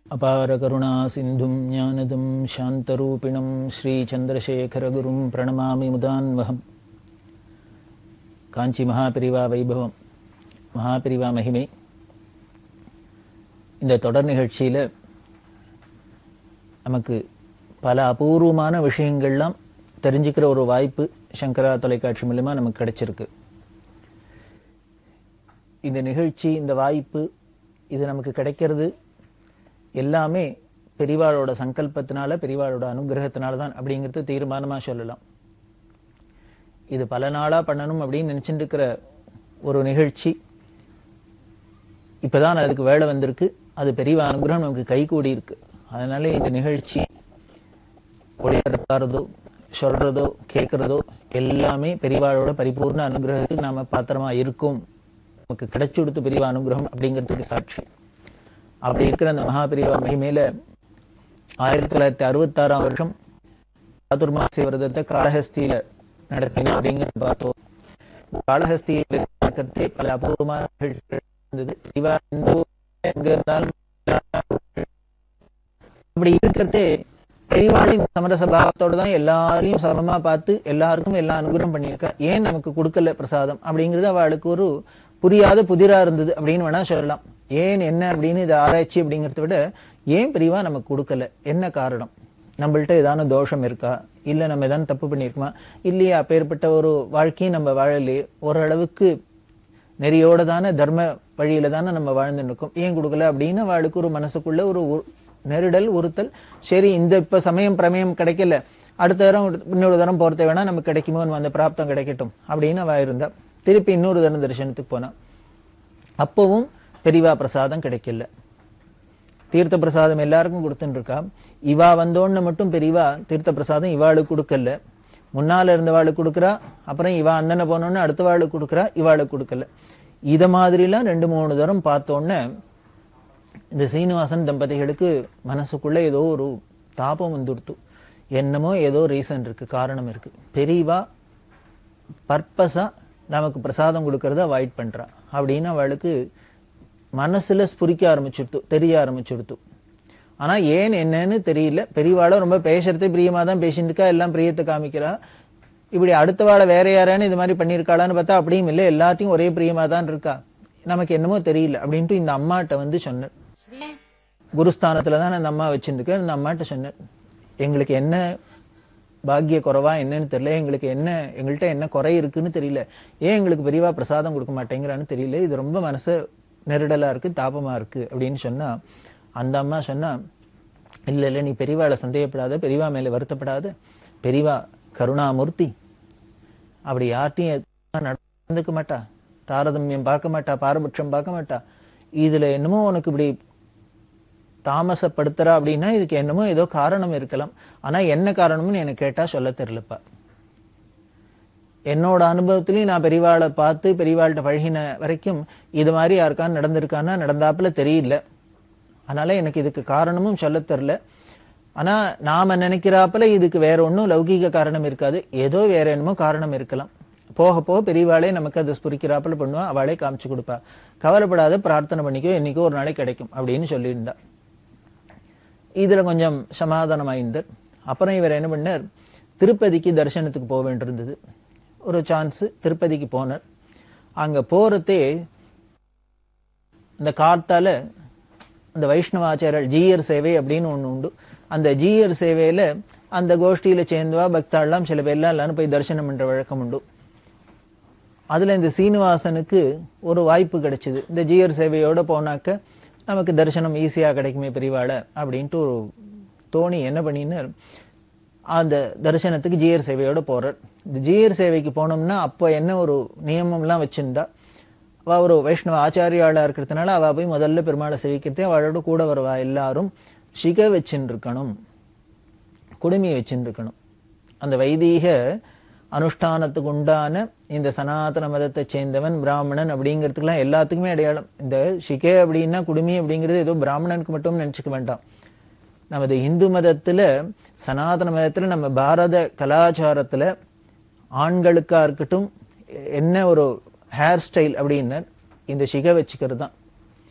அபாரகருணா சிந்தும் ஞானதம் சாந்தரூபிணம் ஸ்ரீச்சந்திரசேகரகுரும் பிரணமாமி முதான்வகம் காஞ்சி மகாபிரிவா வைபவம் மகாபிரிவா மகிமை இந்த தொடர் நிகழ்ச்சியில் நமக்கு பல அபூர்வமான விஷயங்கள்லாம் தெரிஞ்சுக்கிற ஒரு வாய்ப்பு சங்கரா தொலைக்காட்சி மூலமா நமக்கு கிடைச்சிருக்கு இந்த நிகழ்ச்சி இந்த வாய்ப்பு இது நமக்கு கிடைக்கிறது எல்லாமே பெரிவாளோட சங்கல்பத்தினால பெரிவாளோட அனுகிரகத்தினால தான் அப்படிங்கிறது தீர்மானமா சொல்லலாம் இது பல நாளா பண்ணணும் அப்படின்னு நினைச்சிட்டு இருக்கிற ஒரு நிகழ்ச்சி இப்பதான் அதுக்கு வேலை வந்திருக்கு அது பெரிய அனுகிரகம் நமக்கு கை கூடி இருக்கு அதனால இந்த நிகழ்ச்சி ஒளிபரப்பாறதோ சொல்றதோ கேட்கறதோ எல்லாமே பெரியவாளோட பரிபூர்ண அனுகிரகத்துக்கு நாம பாத்திரமா இருக்கும் நமக்கு கிடைச்சு கொடுத்த பெரியவா அனுகிரகம் அப்படிங்கிறதுக்கு சாட்சி அப்படி இருக்கிற அந்த மகாபெரிவா மகிமையில ஆயிரத்தி தொள்ளாயிரத்தி அறுபத்தாறாம் வருஷம் சாதுர்மாசி விரதத்தை காளஹஸ்தியில நடத்தினோம் அப்படிங்கிறது பார்த்தோம் காளஹஸ்தியில் இருக்கிறதே பல அபூர்வமான நிகழ்ச்சிகள் இருந்தது இவா எந்த ஊர்ல எங்க இருந்தாலும் அப்படி இருக்கிறதே பெரியவாள் இந்த சமரச பாவத்தோட தான் எல்லாரையும் சமமா பார்த்து எல்லாருக்கும் எல்லா அனுகிரகம் பண்ணியிருக்கா ஏன் நமக்கு கொடுக்கல பிரசாதம் அப்படிங்கிறது அவளுக்கு ஒரு புரியாத புதிரா இருந்தது அப்படின்னு வேணா சொல்லலாம் ஏன் என்ன அப்படின்னு இது ஆராய்ச்சி அப்படிங்கறத விட ஏன் பிரிவா நமக்கு கொடுக்கல என்ன காரணம் நம்மள்ட்ட ஏதான தோஷம் இருக்கா இல்ல நம்ம ஏதாவது தப்பு பண்ணியிருக்குமா இல்லையா அப்பேற்பட்ட ஒரு வாழ்க்கையும் நம்ம வாழலையே ஓரளவுக்கு நெறியோட தானே தர்ம வழியில தானே நம்ம வாழ்ந்துட்டு இருக்கோம் ஏன் கொடுக்கல அப்படின்னு அவளுக்கு ஒரு மனசுக்குள்ள ஒரு உ- நெருடல் உறுத்தல் சரி இந்த இப்ப சமயம் பிரமேயம் கிடைக்கல அடுத்த தரம் இன்னொரு தரம் போறத வேணா நமக்கு கிடைக்குமோ அந்த பிராப்தம் கிடைக்கட்டும் அப்படின்னு அவ இருந்தா திருப்பி இன்னொரு தரம் தரிசனத்துக்கு போனா அப்பவும் பெரிவா பிரசாதம் கிடைக்கல தீர்த்த பிரசாதம் எல்லாருக்கும் கொடுத்துட்டு இருக்கா இவா வந்தோன்னு மட்டும் பெரியவா தீர்த்த பிரசாதம் இவாளுக்கு கொடுக்கல முன்னால இருந்தவாளுக்கு கொடுக்குறா அப்புறம் இவா அந்தன போனோன்னு அடுத்த வாளுக்கு கொடுக்குறா இவாளுக்கு கொடுக்கல இத மாதிரிலாம் ரெண்டு மூணு தரம் பார்த்தோன்னே இந்த சீனிவாசன் தம்பதிகளுக்கு மனசுக்குள்ள ஏதோ ஒரு தாபம் வந்துடுத்து என்னமோ ஏதோ ரீசன் இருக்கு காரணம் இருக்கு பெரியவா பர்பஸா நமக்கு பிரசாதம் கொடுக்கறத அவாய்ட் பண்றா அப்படின்னு அவளுக்கு மனசுல ஸ்புரிக்க ஆரம்பிச்சுடுத்து தெரிய ஆரம்பிச்சுடுத்து ஆனா ஏன் என்னன்னு தெரியல பெரியவாள ரொம்ப பேசுறதே பிரியமா தான் பேசிட்டு இருக்கா எல்லாம் பிரியத்தை காமிக்கிறா இப்படி அடுத்த வாழ வேற யாரான்னு இது மாதிரி பண்ணியிருக்காளான்னு பார்த்தா அப்படியும் இல்லை எல்லாத்தையும் ஒரே பிரியமா தான் இருக்கா நமக்கு என்னமோ தெரியல அப்படின்ட்டு இந்த அம்மாட்ட வந்து சொன்னேன் குருஸ்தானத்துல தான் அந்த அம்மா வச்சுருக்கேன் இந்த அம்மாட்ட சொன்னேன் எங்களுக்கு என்ன பாக்கிய குறைவா என்னன்னு தெரியல எங்களுக்கு என்ன எங்கள்கிட்ட என்ன குறை இருக்குன்னு தெரியல ஏன் எங்களுக்கு பெரியவா பிரசாதம் கொடுக்க மாட்டேங்கிறான்னு தெரியல இது ரொம்ப மனசு நெருடலா இருக்கு தாபமா இருக்கு அப்படின்னு சொன்னா அந்த அம்மா சொன்னா இல்ல இல்ல நீ பெரியவாளை சந்தேகப்படாத பெரியவா மேல வருத்தப்படாத பெரியவா கருணாமூர்த்தி அப்படி யார்ட்டையும் நடந்துக்க மாட்டா தாரதமியம் பார்க்க மாட்டா பாரபட்சம் பார்க்க மாட்டா இதுல என்னமோ உனக்கு இப்படி தாமசப்படுத்துறா அப்படின்னா இதுக்கு என்னமோ ஏதோ காரணம் இருக்கலாம் ஆனா என்ன காரணம்னு எனக்கு கேட்டா சொல்ல தெரியலப்பா என்னோட அனுபவத்திலையும் நான் பெரியவாளை பார்த்து பெரியவாள்கிட்ட பழகின வரைக்கும் இது மாதிரி யாருக்கான்னு நடந்திருக்கான்னா நடந்தாப்புல தெரியல அதனால எனக்கு இதுக்கு காரணமும் சொல்ல தெரியல ஆனா நாம நினைக்கிறாப்புல இதுக்கு வேற ஒண்ணும் லௌகீக காரணம் இருக்காது ஏதோ வேற என்னமோ காரணம் இருக்கலாம் போக போக பெரியவாளே நமக்கு அதை ஸ்புரிக்கிறாப்புல பண்ணுவா அவளே காமிச்சு கொடுப்பா கவலைப்படாத பிரார்த்தனை பண்ணிக்கோ என்னைக்கோ ஒரு நாளைக்கு கிடைக்கும் அப்படின்னு சொல்லியிருந்தா இதுல கொஞ்சம் சமாதானமாயிருந்தார் அப்புறம் இவர் என்ன பண்ணார் திருப்பதிக்கு தரிசனத்துக்கு போக வேண்டியிருந்தது ஒரு சான்ஸ் திருப்பதிக்கு போனார் அங்க போறதே இந்த கார்த்தால அந்த வைஷ்ணவாச்சாரியர் ஜீயர் சேவை அப்படின்னு ஒண்ணு உண்டு அந்த ஜீயர் சேவையில அந்த கோஷ்டியில சேர்ந்தவா பக்தாள்லாம் சில பேர்லாம் எல்லாரும் போய் தரிசனம் பண்ற வழக்கம் உண்டு அதுல இந்த சீனிவாசனுக்கு ஒரு வாய்ப்பு கிடைச்சது இந்த ஜீயர் சேவையோட போனாக்க நமக்கு தரிசனம் ஈஸியா கிடைக்குமே பெரியவாள அப்படின்ட்டு ஒரு தோணி என்ன பண்ணினார் அந்த தரிசனத்துக்கு ஜீயர் சேவையோட போறார் இந்த ஜீயர் சேவைக்கு போனோம்னா அப்போ என்ன ஒரு நியமம்லாம் வச்சிருந்தா அவ ஒரு வைஷ்ணவ ஆச்சாரியாளா இருக்கிறதுனால அவ போய் முதல்ல பெருமாளை சேவிக்கிறதே அவளோட கூட வருவா எல்லாரும் சிக வச்சுன்னு இருக்கணும் குடுமி வச்சுன்னு இருக்கணும் அந்த வைதீக அனுஷ்டானத்துக்கு உண்டான இந்த சனாதன மதத்தை சேர்ந்தவன் பிராமணன் அப்படிங்கிறதுக்கெல்லாம் எல்லாத்துக்குமே அடையாளம் இந்த ஷிகே அப்படின்னா குடுமி அப்படிங்கிறது ஏதோ பிராமணனுக்கு மட்டும் நினைச்சுக்க வேண்டாம் நமது இந்து மதத்துல சனாதன மதத்துல நம்ம பாரத கலாச்சாரத்துல ஆண்களுக்கா இருக்கட்டும் என்ன ஒரு ஹேர் ஸ்டைல் அப்படின்னு இந்த ஷிகை வச்சுக்கிறது தான்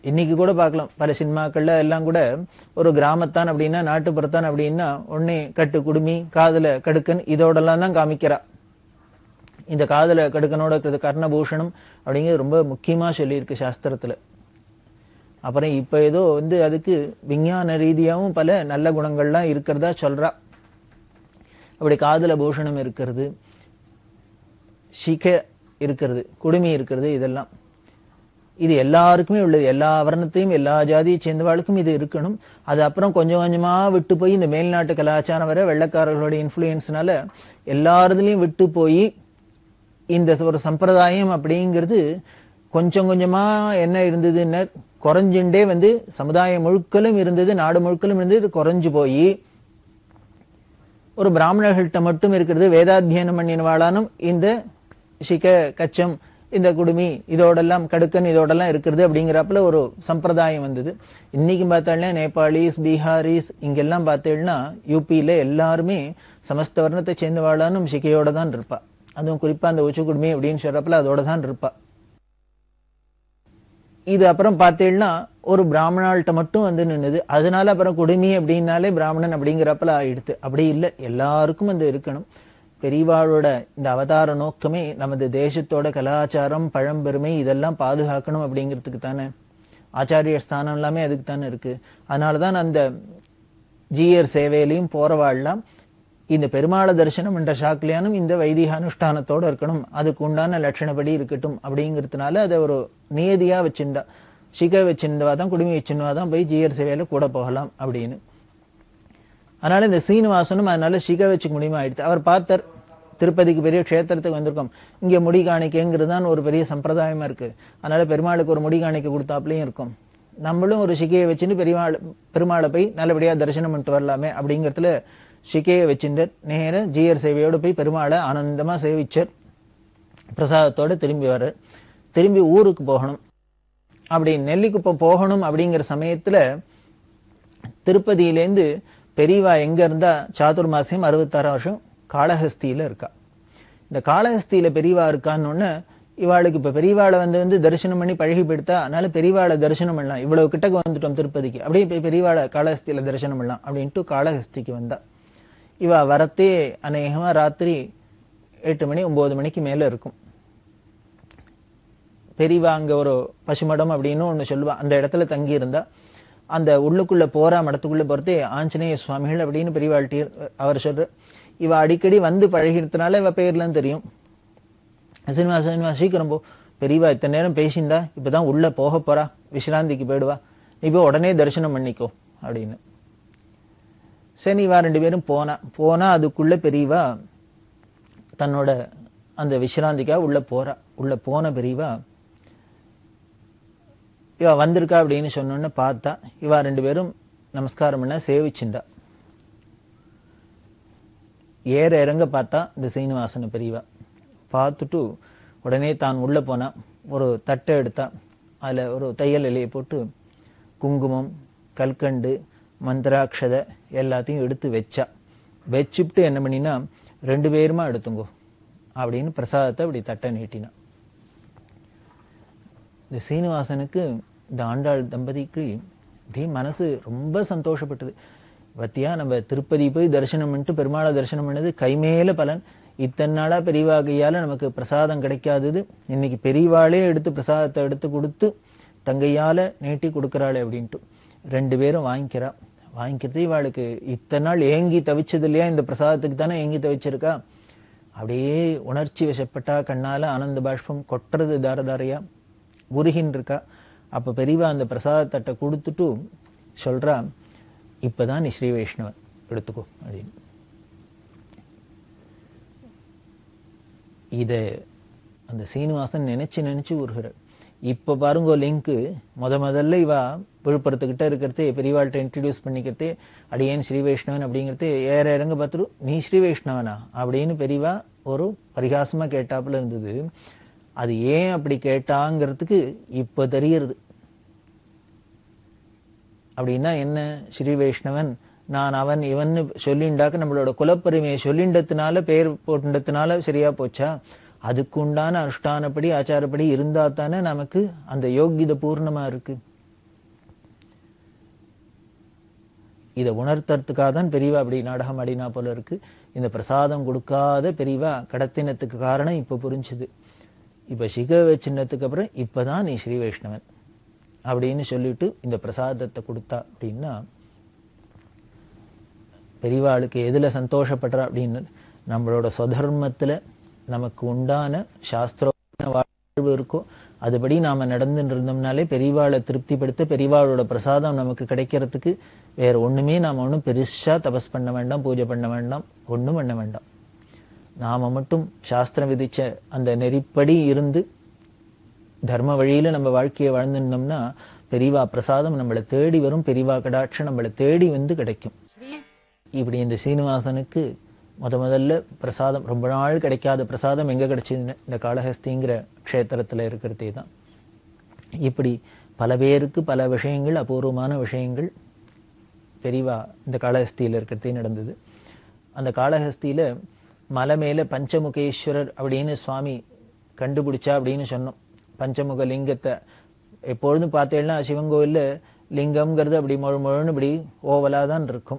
இன்னைக்கு கூட பார்க்கலாம் பல சினிமாக்கள்ல எல்லாம் கூட ஒரு கிராமத்தான் அப்படின்னா நாட்டுப்புறத்தான் அப்படின்னா உடனே கட்டு குடுமி காதுல கடுக்கன் இதோடெல்லாம் தான் காமிக்கிறா இந்த காதுல கடுக்கனோட இருக்கிறது கர்ணபூஷணம் அப்படிங்கிறது ரொம்ப முக்கியமா சொல்லியிருக்கு சாஸ்திரத்துல அப்புறம் இப்ப ஏதோ வந்து அதுக்கு விஞ்ஞான ரீதியாவும் பல நல்ல குணங்கள்லாம் இருக்கிறதா சொல்றா அப்படி காதுல பூஷணம் இருக்கிறது ஷிக இருக்கிறது குடுமி இருக்கிறது இதெல்லாம் இது எல்லாருக்குமே உள்ளது எல்லா வர்ணத்தையும் எல்லா ஜாதியை சேர்ந்தவாளுக்கும் இது இருக்கணும் அது அப்புறம் கொஞ்சம் கொஞ்சமா விட்டு போய் இந்த மேல்நாட்டு கலாச்சாரம் வர வெள்ளக்காரர்களோட இன்ஃப்ளூயன்ஸ்னால எல்லாரதுலயும் விட்டு போய் இந்த ஒரு சம்பிரதாயம் அப்படிங்கிறது கொஞ்சம் கொஞ்சமா என்ன இருந்ததுன்னு குறைஞ்சுண்டே வந்து சமுதாயம் முழுக்கலும் இருந்தது நாடு முழுக்கலும் இருந்தது இது குறைஞ்சு போய் ஒரு பிராமணர்கள்ட்ட மட்டும் இருக்கிறது வேதாத்தியனம் பண்ணினவாளானும் இந்த சிக கச்சம் இந்த குடுமி இதோடெல்லாம் கடுக்கன் இதோடெல்லாம் இருக்கிறது அப்படிங்கிறப்பல ஒரு சம்பிரதாயம் வந்தது இன்னைக்கு பார்த்தாலே நேபாளிஸ் பீகாரிஸ் இங்கெல்லாம் பார்த்தேன்னா யூபியில எல்லாருமே சமஸ்த வர்ணத்தை சேர்ந்தவாளானும் சிகையோட தான் இருப்பா அதுவும் குறிப்பா அந்த உச்ச குடுமி அப்படின்னு சொல்றப்பல அதோட தான் இருப்பா இது அப்புறம் பார்த்தீங்கன்னா ஒரு பிராமணாள்கிட்ட மட்டும் வந்து நின்னுது அதனால அப்புறம் குடுமி அப்படின்னாலே பிராமணன் அப்படிங்கிறப்பல ஆயிடுத்து அப்படி இல்லை எல்லாருக்கும் அது இருக்கணும் பெரியவாளோட இந்த அவதார நோக்கமே நமது தேசத்தோட கலாச்சாரம் பழம்பெருமை இதெல்லாம் பாதுகாக்கணும் அப்படிங்கிறதுக்கு தானே ஆச்சாரிய ஸ்தானம் எல்லாமே அதுக்கு தானே இருக்கு அதனாலதான் அந்த ஜீயர் சேவையிலையும் போறவாள்லாம் இந்த பெருமாள தரிசனம் என்ற சாக்கிலியானும் இந்த வைதிக அனுஷ்டானத்தோட இருக்கணும் அதுக்கு உண்டான லட்சணப்படி இருக்கட்டும் அப்படிங்கிறதுனால அதை ஒரு நியதியா வச்சிருந்தா சிக வச்சிருந்தவா தான் குடுமி வச்சிருந்தவா தான் போய் ஜீயர் சேவையில கூட போகலாம் அப்படின்னு அதனால இந்த சீனிவாசனும் அதனால சிக வச்சுக்க முடியுமா ஆயிடுச்சு அவர் பார்த்தார் திருப்பதிக்கு பெரிய க்ஷேத்திரத்துக்கு வந்திருக்கோம் இங்க முடி காணிக்கைங்கிறது தான் ஒரு பெரிய சம்பிரதாயமா இருக்கு அதனால பெருமாளுக்கு ஒரு முடி காணிக்கை கொடுத்தாப்லயும் இருக்கும் நம்மளும் ஒரு சிகையை வச்சுட்டு பெருமாள் பெருமாளை போய் நல்லபடியா தரிசனம் பண்ணிட்டு வரலாமே அப்படிங்கறதுல சிகையை வச்சுட்டு நேர ஜீயர் சேவையோட போய் பெருமாளை ஆனந்தமா சேவிச்சர் பிரசாதத்தோட திரும்பி வர திரும்பி ஊருக்கு போகணும் அப்படி நெல்லிக்குப்பம் போகணும் அப்படிங்கிற சமயத்துல திருப்பதியிலேருந்து பெரியவா எங்க இருந்தா சாதுர்மாசியம் அறுபத்தாறாம் வருஷம் காளஹஸ்தியில இருக்கா இந்த காளஹஸ்தியில பெரியவா இருக்கான்னு இவாளுக்கு இப்ப பெரியவாளை வந்து வந்து தரிசனம் பண்ணி பழகி போயிடுத்தா அதனால பெரியவாளை தரிசனம் பண்ணலாம் இவ்வளவு கிட்டக்கு வந்துட்டோம் திருப்பதிக்கு அப்படியே போய் பெரியவாளை காளஹஸ்தியில தரிசனம் பண்ணலாம் அப்படின்ட்டு காளஹஸ்திக்கு வந்தா இவ வரத்தே அநேகமா ராத்திரி எட்டு மணி ஒன்பது மணிக்கு மேல இருக்கும் பெரியவா அங்க ஒரு பசுமடம் அப்படின்னு ஒண்ணு சொல்லுவா அந்த இடத்துல தங்கி இருந்தா அந்த உள்ளுக்குள்ள போறா மடத்துக்குள்ள போறதே ஆஞ்சநேய சுவாமிகள் அப்படின்னு பெரியவாழ்ட்டி அவர் சொல்ற இவ அடிக்கடி வந்து பழகிறதுனால இவ பேர்லாம் தெரியும் சினிமா சினிமா சீக்கிரம் போ பெரியவா இத்தனை நேரம் பேசியிருந்தா இப்பதான் உள்ள போக போறா விசிராந்திக்கு போயிடுவா நீ போய் உடனே தரிசனம் பண்ணிக்கோ அப்படின்னு சரி இவா ரெண்டு பேரும் போனா போனா அதுக்குள்ள பெரியவா தன்னோட அந்த விசிராந்திக்கா உள்ள போறா உள்ள போன பெரியவா இவ வந்திருக்கா அப்படின்னு சொன்னோன்னு பார்த்தா இவா ரெண்டு பேரும் நமஸ்காரம் பண்ண சேவிச்சுண்டா ஏற இறங்க பார்த்தா இந்த சீனிவாசன பெரியவா பார்த்துட்டு உடனே தான் உள்ள போனா ஒரு தட்டை எடுத்தா அதுல ஒரு தையல் இலையை போட்டு குங்குமம் கல்கண்டு மந்திராட்சதை எல்லாத்தையும் எடுத்து வச்சா வச்சுட்டு என்ன பண்ணினா ரெண்டு பேருமா எடுத்துங்கோ அப்படின்னு பிரசாதத்தை அப்படி தட்டை நீட்டினா இந்த சீனிவாசனுக்கு இந்த ஆண்டாள் தம்பதிக்கு அப்படியே மனசு ரொம்ப சந்தோஷப்பட்டது பத்தியா நம்ம திருப்பதி போய் தரிசனம் பண்ணிட்டு பெருமாளை தரிசனம் பண்ணது கைமேல பலன் இத்தனை நாளா பெரியவா கையால நமக்கு பிரசாதம் கிடைக்காதது இன்னைக்கு பெரியவாளே எடுத்து பிரசாதத்தை எடுத்து கொடுத்து தங்கையால நீட்டி கொடுக்கறாளே அப்படின்ட்டு ரெண்டு பேரும் வாங்கிக்கிறா வாங்கிக்கிறது இவாளுக்கு இத்தனை நாள் ஏங்கி தவிச்சது இல்லையா இந்த பிரசாதத்துக்கு தானே ஏங்கி தவிச்சிருக்கா அப்படியே உணர்ச்சி வசப்பட்டா கண்ணால ஆனந்த பாஷ்பம் கொட்டுறது தாரதாரையா உருகின்னு இருக்கா அப்ப பெரியவா அந்த பிரசாதத்தட்டை கொடுத்துட்டு சொல்றா இப்பதான் நீ ஸ்ரீ வைஷ்ணவன் எடுத்துக்கோ அப்படின்னு இத அந்த சீனிவாசன் நினைச்சு நினைச்சு உருகிறார் இப்ப பாருங்க லிங்க் முத முதல்ல இவா விழுப்புரத்துக்கிட்ட இருக்கிறதே பெரியவாள்கிட்ட இன்ட்ரடியூஸ் பண்ணிக்கிறதே அடியேன் ஸ்ரீ வைஷ்ணவன் அப்படிங்கிறதே ஏற இறங்க பார்த்துட்டு நீ ஸ்ரீ வைஷ்ணவனா அப்படின்னு பெரியவா ஒரு பரிகாசமா கேட்டாப்புல இருந்தது அது ஏன் அப்படி கேட்டாங்கிறதுக்கு இப்ப தெரியறது அப்படின்னா என்ன ஸ்ரீ வைஷ்ணவன் நான் அவன் இவன் சொல்லிண்டாக்க நம்மளோட குலப்பெருமையை சொல்லிண்டத்தினால பேர் போட்டுண்டத்தினால சரியா போச்சா அதுக்கு உண்டான அனுஷ்டானப்படி ஆச்சாரப்படி இருந்தா தானே நமக்கு அந்த யோகித பூர்ணமா இருக்கு இதை உணர்த்துறதுக்காக தான் பெரியவா அப்படி நாடகம் ஆடினா போல இருக்கு இந்த பிரசாதம் கொடுக்காத பெரியவா கடத்தினத்துக்கு காரணம் இப்ப புரிஞ்சுது இப்ப சிக சின்னத்துக்கு அப்புறம் இப்பதான் நீ ஸ்ரீ வைஷ்ணவன் அப்படின்னு சொல்லிட்டு இந்த பிரசாதத்தை கொடுத்தா அப்படின்னா பெரியவாளுக்கு எதுல சந்தோஷப்படுறா அப்படின்னு நம்மளோட சொதர்மத்துல நமக்கு உண்டான சாஸ்திர வாழ்வு இருக்கோ அதுபடி நாம நடந்துட்டு இருந்தோம்னாலே பெரியவாளை திருப்திப்படுத்த பெரியவாளோட பிரசாதம் நமக்கு கிடைக்கிறதுக்கு வேற ஒண்ணுமே நாம ஒண்ணும் பெருசா தபஸ் பண்ண வேண்டாம் பூஜை பண்ண வேண்டாம் ஒண்ணும் பண்ண வேண்டாம் நாம மட்டும் சாஸ்திரம் விதிச்ச அந்த நெறிப்படி இருந்து தர்ம வழியில நம்ம வாழ்க்கையை வாழ்ந்துட்டோம்னா பெரியவா பிரசாதம் நம்மளை தேடி வரும் பெரியவா கடாட்சம் நம்மளை தேடி வந்து கிடைக்கும் இப்படி இந்த சீனிவாசனுக்கு முத முதல்ல பிரசாதம் ரொம்ப நாள் கிடைக்காத பிரசாதம் எங்க கிடைச்சதுன்னு இந்த காளஹஸ்திங்கிற க்ஷேத்திரத்துல இருக்கிறதே தான் இப்படி பல பேருக்கு பல விஷயங்கள் அபூர்வமான விஷயங்கள் பெரிவா இந்த காளஹஸ்தியில இருக்கிறதே நடந்தது அந்த காளஹஸ்தியில மலை மேல பஞ்சமுகேஸ்வரர் அப்படின்னு சுவாமி கண்டுபிடிச்சா அப்படின்னு சொன்னோம் பஞ்சமுக லிங்கத்தை எப்பொழுதும் பார்த்தேன்னா சிவன் கோவில்ல லிங்கம்ங்கிறது அப்படி முழு முழுன்னு இப்படி ஓவலா தான் இருக்கும்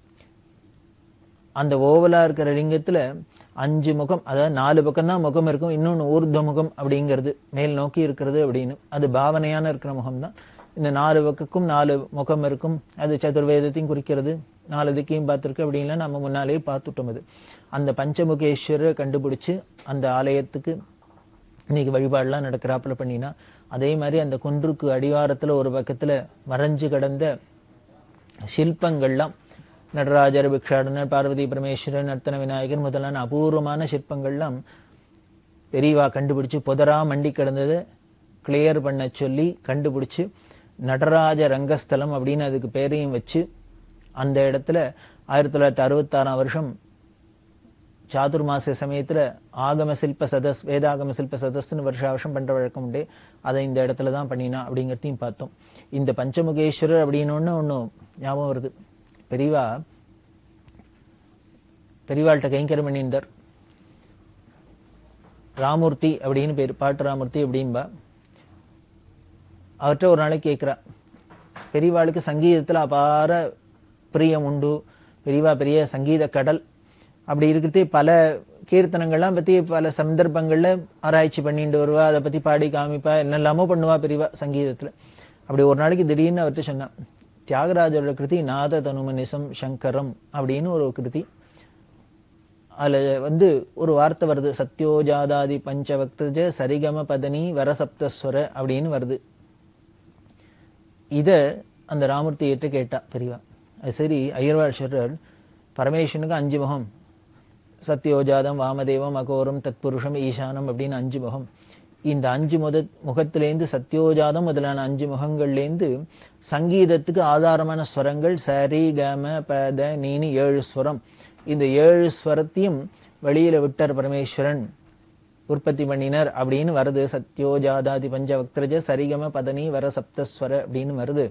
அந்த ஓவலா இருக்கிற லிங்கத்துல அஞ்சு முகம் அதாவது நாலு பக்கம் தான் முகம் இருக்கும் இன்னொன்னு ஊர்த முகம் அப்படிங்கிறது மேல் நோக்கி இருக்கிறது அப்படின்னு அது பாவனையான இருக்கிற முகம் தான் இந்த நாலு பக்கக்கும் நாலு முகம் இருக்கும் அது சதுர்வேதத்தையும் குறிக்கிறது நாலு திக்கையும் பார்த்துருக்கு அப்படின்லாம் நம்ம முன்னாலேயே பார்த்துட்டோம் அது அந்த பஞ்சமுகேஸ்வரரை கண்டுபிடிச்சு அந்த ஆலயத்துக்கு இன்னைக்கு வழிபாடுலாம் நடக்கிறாப்புல பண்ணினா அதே மாதிரி அந்த குன்றுக்கு அடிவாரத்துல ஒரு பக்கத்துல மறைஞ்சு கிடந்த சிற்பங்கள்லாம் நடராஜர் பிக்ஷாடனர் பார்வதி பரமேஸ்வரன் நர்த்தன விநாயகர் முதலான அபூர்வமான சிற்பங்கள்லாம் பெரியவா கண்டுபிடிச்சு புதரா மண்டி கிடந்ததை கிளியர் பண்ண சொல்லி கண்டுபிடிச்சு நடராஜ ரங்கஸ்தலம் அப்படின்னு அதுக்கு பேரையும் வச்சு அந்த இடத்துல ஆயிரத்தி தொள்ளாயிரத்தி அறுபத்தாறாம் வருஷம் சாதுர்மாச சமயத்துல ஆகம சில்ப சதஸ் வேதாகம சில்ப சதஸ்னு வருஷ வருஷம் பண்ற வழக்கம் உண்டு அதை இந்த இடத்துல தான் பண்ணினா அப்படிங்கிறதையும் பார்த்தோம் இந்த பஞ்சமுகேஸ்வரர் அப்படின்னு ஒண்ணு ஒண்ணு ஞாபகம் வருது பெரியவா பெரியவாள்கிட்ட கைங்கரம் பண்ணியிருந்தார் ராமூர்த்தி அப்படின்னு பேர் பாட்டு ராமூர்த்தி அப்படின்பா அவர்கிட்ட ஒரு நாளைக்கு கேட்கிறா பெரியவாளுக்கு சங்கீதத்துல அபார பிரியம் உண்டு பெரியவா பெரிய சங்கீத கடல் அப்படி இருக்கிறதே பல கீர்த்தனங்கள்லாம் பத்தி பல சந்தர்ப்பங்கள்ல ஆராய்ச்சி பண்ணிட்டு வருவா அதை பத்தி பாடி காமிப்பா என்னெல்லாமோ பண்ணுவா பெரியவா சங்கீதத்துல அப்படி ஒரு நாளைக்கு திடீர்னு அவர்கிட்ட சொன்னான் தியாகராஜரோட கிருதி நாத தனுமனிசம் சங்கரம் அப்படின்னு ஒரு கிருதி அதுல வந்து ஒரு வார்த்தை வருது சத்யோஜாதாதி பஞ்சவக்தஜ சரிகம பதனி வரசப்தஸ்வர அப்படின்னு வருது இத அந்த ராமூர்த்தி ஏற்று கேட்டா பெரியவா அது சரி ஐயர்வாள் சொல்றார் பரமேஸ்வரனுக்கு அஞ்சு முகம் சத்யோஜாதம் வாமதேவம் அகோரம் தத்புருஷம் ஈசானம் அப்படின்னு அஞ்சு முகம் இந்த அஞ்சு முத முகத்திலேருந்து சத்யோஜாதம் முதலான அஞ்சு முகங்கள்லேருந்து சங்கீதத்துக்கு ஆதாரமான ஸ்வரங்கள் சரி கம பத நீனி ஏழு ஸ்வரம் இந்த ஏழு ஸ்வரத்தையும் வெளியில விட்டார் பரமேஸ்வரன் உற்பத்தி பண்ணினர் அப்படின்னு வருது சத்யோஜாதாதி பஞ்சவக்திரஜ சரிகம பதனி வர சப்தஸ்வர அப்படின்னு வருது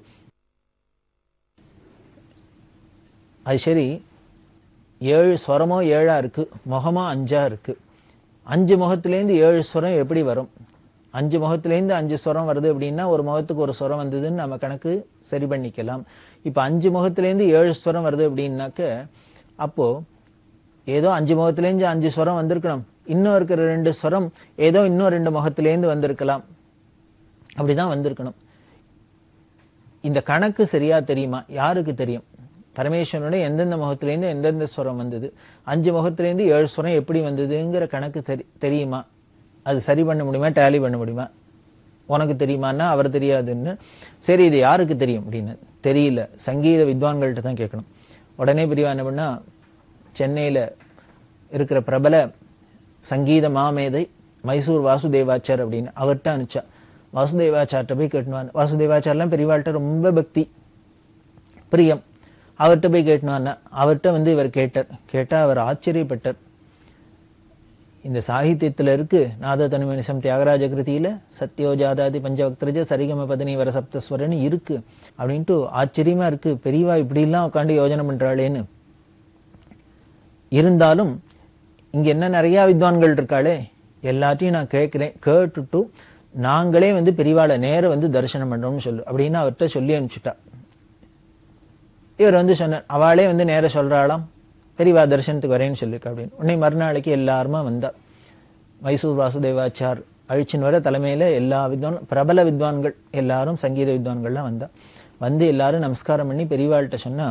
அது சரி ஏழு ஸ்வரமோ ஏழா இருக்கு முகமோ அஞ்சா இருக்கு அஞ்சு முகத்திலேருந்து ஏழு ஸ்வரம் எப்படி வரும் அஞ்சு முகத்திலேருந்து அஞ்சு ஸ்வரம் வருது அப்படின்னா ஒரு முகத்துக்கு ஒரு ஸ்வரம் வந்ததுன்னு நம்ம கணக்கு சரி பண்ணிக்கலாம் இப்ப அஞ்சு முகத்திலேருந்து ஏழு ஸ்வரம் வருது அப்படின்னாக்க அப்போ ஏதோ அஞ்சு முகத்திலேருந்து அஞ்சு ஸ்வரம் வந்திருக்கணும் இன்னும் இருக்கிற ரெண்டு ஸ்வரம் ஏதோ இன்னும் ரெண்டு முகத்திலேருந்து வந்திருக்கலாம் அப்படிதான் வந்திருக்கணும் இந்த கணக்கு சரியா தெரியுமா யாருக்கு தெரியும் பரமேஸ்வரனுடைய எந்தெந்த முகத்திலேருந்து எந்தெந்த ஸ்வரம் வந்தது அஞ்சு முகத்திலேருந்து ஏழு ஸ்வரம் எப்படி வந்ததுங்கிற கணக்கு தெரி தெரியுமா அது சரி பண்ண முடியுமா டேலி பண்ண முடியுமா உனக்கு தெரியுமான்னா அவர் தெரியாதுன்னு சரி இது யாருக்கு தெரியும் அப்படின்னு தெரியல சங்கீத வித்வான்கள்ட்ட தான் கேட்கணும் உடனே பிரிவா என்ன பண்ணா சென்னையில இருக்கிற பிரபல சங்கீத மாமேதை மைசூர் வாசுதேவாச்சார் அப்படின்னு அவர்கிட்ட அனுப்பிச்சா வாசுதேவாச்சார்ட்ட போய் கேட்டுவான் வாசுதேவாச்சார்லாம் பெரியவாள்கிட்ட ரொம்ப பக்தி பிரியம் அவர்கிட்ட போய் கேட்டுனான்னா அவர்கிட்ட வந்து இவர் கேட்டார் கேட்டா அவர் ஆச்சரியப்பட்டார் இந்த சாகித்யத்துல இருக்கு நாத தனுமனிசம் தியாகராஜ கிருதியில சத்யோஜாதாதி பஞ்சவக்திரஜ சரிகம பதனி வர சப்தஸ்வரன்னு இருக்கு அப்படின்ட்டு ஆச்சரியமா இருக்கு பெரியவா இப்படி எல்லாம் உட்காந்து யோஜனை பண்றாளேன்னு இருந்தாலும் இங்க என்ன நிறைய வித்வான்கள் இருக்காளே எல்லாத்தையும் நான் கேட்கிறேன் கேட்டுட்டு நாங்களே வந்து பெரியவாளை நேர வந்து தரிசனம் பண்றோம்னு சொல்லு அப்படின்னு அவர்கிட்ட சொல்லி அனுப்பிச்சுட்டா இவர் வந்து சொன்னார் அவளே வந்து நேர சொல்றாளாம் பெரியவா தரிசனத்துக்கு வரேன்னு சொல்லிருக்கா அப்படின்னு உடனே மறுநாளைக்கு எல்லாருமா வந்தா மைசூர் வாசுதேவாச்சார் அழிச்சின் வர தலைமையில எல்லா வித்வான் பிரபல வித்வான்கள் எல்லாரும் சங்கீத வித்வான்கள்லாம் வந்தா வந்து எல்லாரும் நமஸ்காரம் பண்ணி பெரியவாள்கிட்ட சொன்னா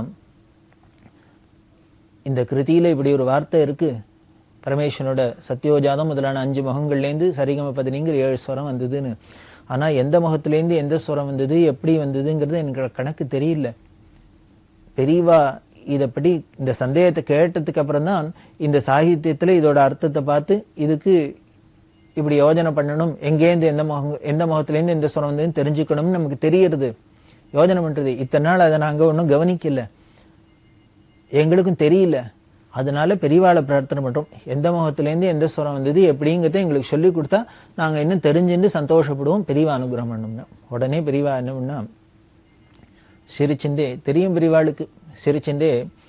இந்த கிருதியில இப்படி ஒரு வார்த்தை இருக்கு பரமேஸ்வரனோட சத்யோஜாதம் முதலான அஞ்சு முகங்கள்லேருந்து சரிகம பதினிங்கிற ஏழு ஸ்வரம் வந்ததுன்னு ஆனா எந்த முகத்திலேருந்து எந்த ஸ்வரம் வந்தது எப்படி வந்ததுங்கிறது எனக்கு கணக்கு தெரியல பெரியவா இதைப்படி இந்த சந்தேகத்தை கேட்டதுக்கு அப்புறம் தான் இந்த சாகித்யத்துல இதோட அர்த்தத்தை பார்த்து இதுக்கு இப்படி யோஜனை பண்ணணும் எங்கேருந்து எந்த முகம் எந்த முகத்திலேருந்து எந்த ஸ்வரம் வந்ததுன்னு தெரிஞ்சுக்கணும்னு நமக்கு தெரியறது யோஜனை பண்றது இத்தனை நாள் அதை நாங்க ஒன்றும் கவனிக்கல எங்களுக்கும் தெரியல அதனால பெரியவாளை பிரார்த்தனை பண்றோம் எந்த முகத்திலேருந்து எந்த ஸ்வரம் வந்தது எப்படிங்கிறத எங்களுக்கு சொல்லி கொடுத்தா நாங்க இன்னும் தெரிஞ்சுட்டு சந்தோஷப்படுவோம் பெரியவா அனுகிரகம் பண்ணோம்னா உடனே பெரியவா என்ன பண்ணா சிரிச்சுண்டே தெரியும் பெரியவாளுக்கு சிரிச்சுண்டே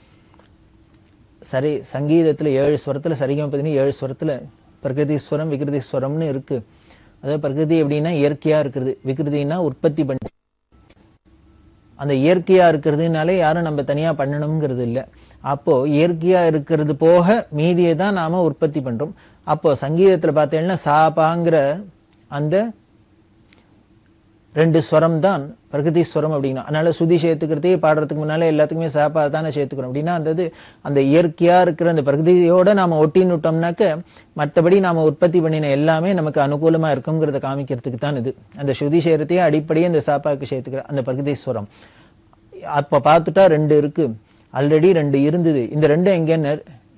சரி சங்கீதத்துல ஏழு ஸ்வரத்துல சரிகம பதினி ஏழு ஸ்வரத்துல பிரகிருதிஸ்வரம் விகிருதிஸ்வரம்னு இருக்கு அதாவது பிரகிருதி எப்படின்னா இயற்கையா இருக்கிறது விகிருதினா உற்பத்தி பண்ணி அந்த இயற்கையா இருக்கிறதுனாலே யாரும் நம்ம தனியா பண்ணணுங்கிறது இல்ல அப்போ இயற்கையா இருக்கிறது போக மீதியை தான் நாம உற்பத்தி பண்றோம் அப்போ சங்கீதத்துல பார்த்தீங்கன்னா சாபாங்கிற அந்த ரெண்டு ஸ்வரம் தான் பிரகிருதி ஸ்வரம் அப்படின்னா அதனால சுதி சேர்த்துக்கிறதே பாடுறதுக்கு முன்னாலே எல்லாத்துக்குமே சாப்பா தானே சேர்த்துக்கிறோம் அப்படின்னா அந்த இது அந்த இயற்கையா இருக்கிற அந்த பிரகிருதியோட நாம ஒட்டின்னு விட்டோம்னாக்க மற்றபடி நாம உற்பத்தி பண்ணின எல்லாமே நமக்கு அனுகூலமா இருக்குங்கிறத காமிக்கிறதுக்கு தான் இது அந்த சுதி சேர்த்தையே அடிப்படையே இந்த சாப்பாக்கு சேர்த்துக்கிற அந்த பிரகிருதி ஸ்வரம் அப்ப பார்த்துட்டா ரெண்டு இருக்கு ஆல்ரெடி ரெண்டு இருந்தது இந்த ரெண்டு எங்கன்னு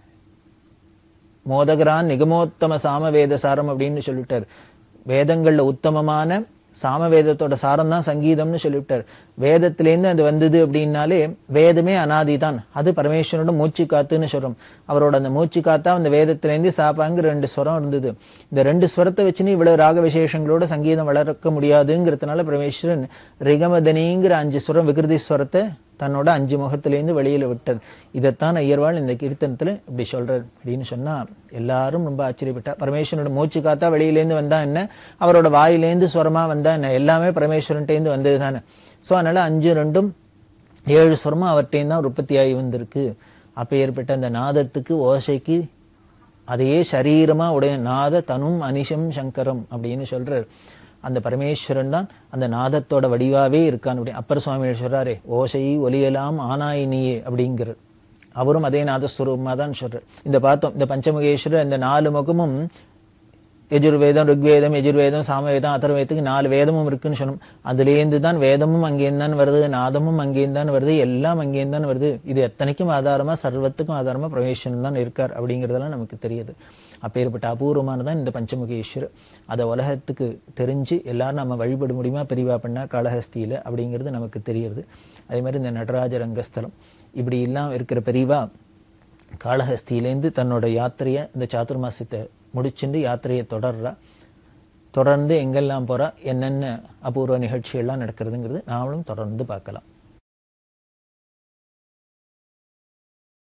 மோதகரான் நிகமோத்தம சாமவேத சாரம் அப்படின்னு சொல்லிட்டார் வேதங்கள்ல உத்தமமான சாமவேதத்தோட சாரம் தான் சங்கீதம்னு சொல்லிவிட்டார் வேதத்திலேருந்து அது வந்தது அப்படின்னாலே வேதமே அனாதிதான் அது பரமேஸ்வரனோட மூச்சு காத்துன்னு சொல்றோம் அவரோட அந்த மூச்சு காத்தா அந்த வேதத்திலேருந்து சாப்பாங்கிற ரெண்டு ஸ்வரம் இருந்தது இந்த ரெண்டு ஸ்வரத்தை வச்சுன்னு இவ்வளவு ராக விசேஷங்களோட சங்கீதம் வளர்க்க முடியாதுங்கிறதுனால பரமேஸ்வரன் ரிகமதனிங்கிற அஞ்சு ஸ்வரம் விகிருதி ஸ்வரத்தை தன்னோட அஞ்சு முகத்திலேருந்து வெளியில விட்டார் இதைத்தான் ஐயர்வாள் இந்த கீர்த்தனத்துல இப்படி சொல்றார் அப்படின்னு சொன்னா எல்லாரும் ரொம்ப ஆச்சரியப்பட்டா பரமேஸ்வரனோட மூச்சு காத்தா வெளியிலேருந்து வந்தா என்ன அவரோட வாயிலேருந்து ஸ்வரமா வந்தா என்ன எல்லாமே பரமேஸ்வரன்ட்டேந்து வந்தது தானே ஸோ அதனால அஞ்சு ரெண்டும் ஏழு ஸ்வரமும் அவர்கிட்டேருந்து தான் உற்பத்தியாகி வந்திருக்கு அப்ப ஏற்பட்ட அந்த நாதத்துக்கு ஓசைக்கு அதையே சரீரமா உடைய நாத தனும் அனிஷம் சங்கரம் அப்படின்னு சொல்றார் அந்த பரமேஸ்வரன் தான் அந்த நாதத்தோட வடிவாவே இருக்கான் அப்படி அப்பர் சுவாமி சொல்றாரே ஓசை ஒலியலாம் ஆனாயினியே அப்படிங்கிறார் அவரும் அதே நாதஸ்வரூபமா தான் சொல்றார் இந்த பார்த்தோம் இந்த பஞ்சமுகேஸ்வரர் இந்த நாலு முகமும் எஜுர்வேதம் ருக்வேதம் எஜுர்வேதம் சாமவேதம் அதர்வேதத்துக்கு நாலு வேதமும் இருக்குன்னு சொன்னோம் அதுலேருந்து தான் வேதமும் அங்கேருந்து தான் வருது நாதமும் அங்கேருந்து தான் வருது எல்லாம் அங்கேருந்து தான் வருது இது எத்தனைக்கும் ஆதாரமா சர்வத்துக்கும் ஆதாரமா பிரவேசனம் தான் இருக்கார் அப்படிங்கிறதெல்லாம் நமக்கு தெரியுது அப்பேற்பட்ட அபூர்வமானதான் இந்த பஞ்சமுகேஸ்வரர் அதை உலகத்துக்கு தெரிஞ்சு எல்லாரும் நம்ம வழிபட முடியுமா பெரியவா பண்ணா காளஹஸ்தியில அப்படிங்கிறது நமக்கு தெரியுது அதே மாதிரி இந்த நடராஜ ரங்கஸ்தலம் இப்படி எல்லாம் இருக்கிற பெரியவா காளஹஸ்தியிலேருந்து தன்னோட யாத்திரையை இந்த சாதுர்மாசத்தை முடிச்சுட்டு யாத்திரையை தொடர்றா தொடர்ந்து எங்கெல்லாம் போறா என்னென்ன அபூர்வ நிகழ்ச்சிகள்லாம் நடக்கிறதுங்கிறது நாமளும் தொடர்ந்து பார்க்கலாம்